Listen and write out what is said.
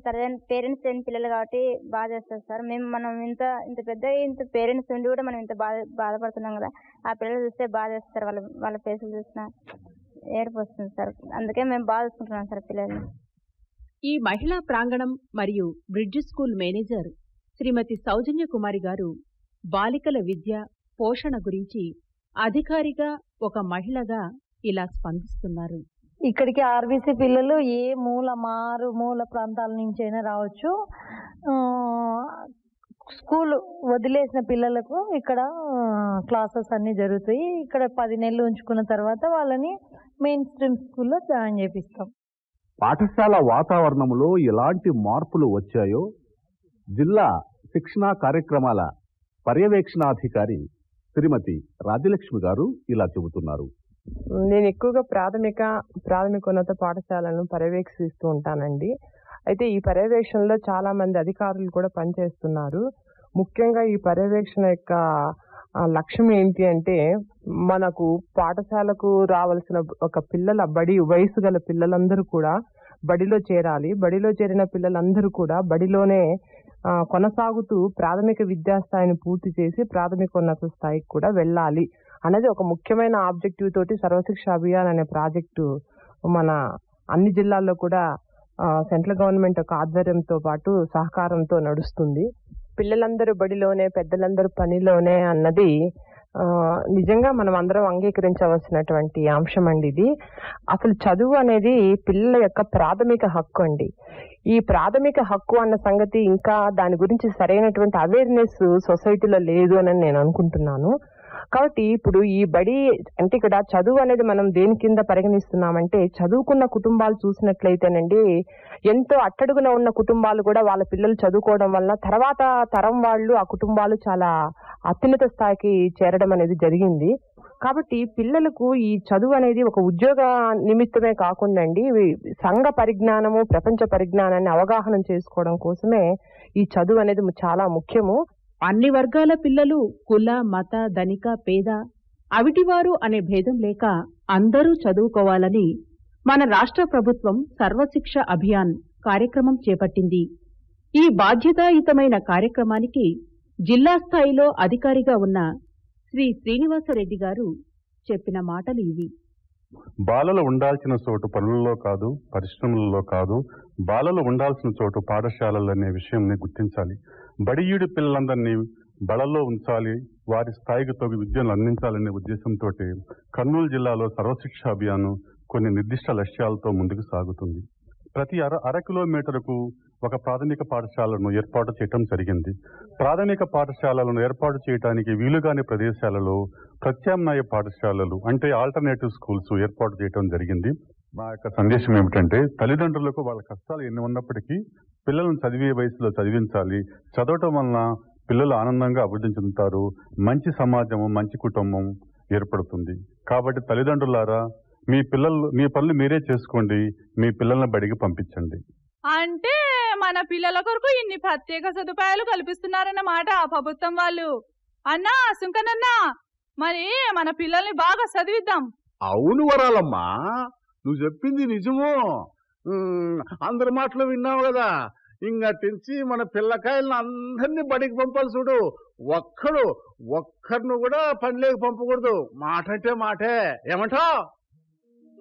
తల్లిదండ్రులు పేరెంట్స్ లేని పిల్లలు కాబట్టి బాధ చేస్తారు సార్ మేము మనం ఇంత ఇంత పెద్ద ఇంత పేరెంట్స్ ఉండి కూడా మనం ఇంత బాధ బాధపడుతున్నాం కదా ఆ పిల్లలు చూస్తే బాధ చేస్తారు వాళ్ళ వాళ్ళ ఫేసులు చూసినా ఏడుపు వస్తుంది సార్ అందుకే మేము బాధ చూసుకుంటున్నాం సార్ పిల్లల్ని ఈ మహిళా ప్రాంగణం మరియు bridge school manager Srimati Soujanya Kumari garu బాలికల విద్య పోషణ గురించి అధికారిగా ఒక మహిళగా ఇలా స్పందిస్తున్నారు ఇక్కడికి ఆర్బీసీ పిల్లలు ఏ మూల మారు మూల ప్రాంతాల నుంచి అయినా రావచ్చు ఆ, స్కూల్ వదిలేసిన పిల్లలకు ఇక్కడ క్లాసెస్ అన్ని జరుగుతాయి ఇక్కడ పది నెలలు ఉంచుకున్న తర్వాత వాళ్ళని మెయిన్ స్ట్రీమ్ స్కూల్లో జాయిన్ చేపిస్తాం పాఠశాల వాతావరణంలో ఎలాంటి మార్పులు వచ్చాయో జిల్లా శిక్షణా కార్యక్రమాల పర్యవేక్షణాధికారి శ్రీమతి రాజ్యలక్ష్మి గారు ఇలా చెబుతున్నారు నేను ఎక్కువగా ప్రాథమిక ప్రాథమికోన్నత పాఠశాలను పర్యవేక్షిస్తూ ఉంటానండి అయితే ఈ పర్యవేక్షణలో చాలా మంది అధికారులు కూడా పనిచేస్తున్నారు ముఖ్యంగా ఈ పర్యవేక్షణ యొక్క ఆ, లక్ష్యం ఏంటి అంటే మనకు పాఠశాలకు రావాల్సిన ఒక పిల్లల బడి వయసు గల పిల్లలందరూ కూడా బడిలో చేరాలి బడిలో చేరిన పిల్లలందరూ కూడా బడిలోనే ఆ, కొనసాగుతూ ప్రాథమిక విద్యా స్థాయిని పూర్తి చేసి ప్రాథమికోన్నత స్థాయికి కూడా వెళ్ళాలి అనేది ఒక ముఖ్యమైన ఆబ్జెక్టివ్ తోటి సర్వశిక్ష అభియాన్ అనే ప్రాజెక్టు మన అన్ని జిల్లాల్లో కూడా ఆ, సెంట్రల్ గవర్నమెంట్ యొక్క ఆధ్వర్యంతో పాటు సహకారంతో నడుస్తుంది పిల్లలందరూ బడిలోనే పెద్దలందరూ పనిలోనే అన్నది ఆ, నిజంగా మనం అందరం అంగీకరించవలసినటువంటి అంశం అండి ఇది అసలు చదువు అనేది పిల్లల యొక్క ప్రాథమిక హక్కు అండి ఈ ప్రాథమిక హక్కు అన్న సంగతి ఇంకా దాని గురించి సరైనటువంటి అవేర్నెస్ సొసైటీలో లేదు అని నేను అనుకుంటున్నాను కాబట్టి ఇప్పుడు ఈ బడి అంటే ఇక్కడ చదువు అనేది మనం దేని కింద పరిగణిస్తున్నామంటే చదువుకున్న కుటుంబాలు చూసినట్లయితేనండి ఎంతో అట్టడుగున ఉన్న కుటుంబాలు కూడా వాళ్ళ పిల్లలు చదువుకోవడం వలన తర్వాత తరం వాళ్ళు ఆ కుటుంబాలు చాలా అత్యున్నత స్థాయికి చేరడం అనేది జరిగింది కాబట్టి పిల్లలకు ఈ చదువు అనేది ఒక ఉద్యోగ నిమిత్తమే కాకుండా అండి సంఘ పరిజ్ఞానము ప్రపంచ పరిజ్ఞానాన్ని అవగాహన చేసుకోవడం కోసమే ఈ చదువు అనేది చాలా ముఖ్యము అన్ని వర్గాల పిల్లలు కుల మత ధనిక పేద అవిటివారు అనే భేదం లేక అందరూ చదువుకోవాలని మన రాష్ట్ర ప్రభుత్వం సర్వశిక్ష అభియాన్ కార్యక్రమం చేపట్టింది ఈ బాధ్యతాయుతమైన కార్యక్రమానికి జిల్లా స్థాయిలో అధికారిగా ఉన్న శ్రీ శ్రీనివాసరెడ్డి గారు చెప్పిన మాటలు ఇవి బాలలు ఉండాల్సిన చోటు పనులలో కాదు పరిశ్రమలలో కాదు బాలలు ఉండాల్సిన చోటు పాఠశాలలు అనే విషయంని గుర్తించాలి బడియుడి పిల్లలందరినీ బలలో ఉంచాలి వారి స్థాయికి తగు విద్యను అందించాలనే ఉద్దేశంతో కర్నూలు జిల్లాలో సర్వశిక్ష అభియాన్ కొన్ని నిర్దిష్ట లక్ష్యాలతో ముందుకు సాగుతుంది ప్రతి అర అర కిలోమీటరుకు ఒక ప్రాథమిక పాఠశాలను ఏర్పాటు చేయటం జరిగింది ప్రాథమిక పాఠశాలలను ఏర్పాటు చేయడానికి వీలుగాని ప్రదేశాలలో ప్రత్యామ్నాయ పాఠశాలలు అంటే ఆల్టర్నేటివ్ స్కూల్స్ ఏర్పాటు చేయటం జరిగింది మా యొక్క సందేశం ఏమిటంటే తల్లిదండ్రులకు వాళ్ళ కష్టాలు ఎన్ని ఉన్నప్పటికీ పిల్లలను చదివే వయసులో చదివించాలి చదవటం వలన పిల్లలు ఆనందంగా అభివృద్ధి చెందుతారు మంచి సమాజము మంచి కుటుంబం ఏర్పడుతుంది కాబట్టి తల్లిదండ్రులారా మీ పిల్లలు మీ పనులు మీరే చేసుకోండి మీ పిల్లల్ని బడికి పంపించండి అంటే మన పిల్లల కొరకు ఇన్ని ప్రత్యేక సదుపాయాలు కల్పిస్తున్నారన్నమాట ఆ ప్రభుత్వం వాళ్ళు అన్నా సుంకనన్నా మరి మన పిల్లల్ని బాగా చదివిద్దాం అవును వరాలమ్మా నువ్వు చెప్పింది నిజము ఉమ్, అందరి మాటలు విన్నావు కదా ఇంకటించి మన పిల్లకాయలను అందరినీ బడికి పంపాలి చూడు ఒక్కడు ఒక్కరిని కూడా పనిలోకి పంపకూడదు మాట అంటే మాటే ఏమంటావు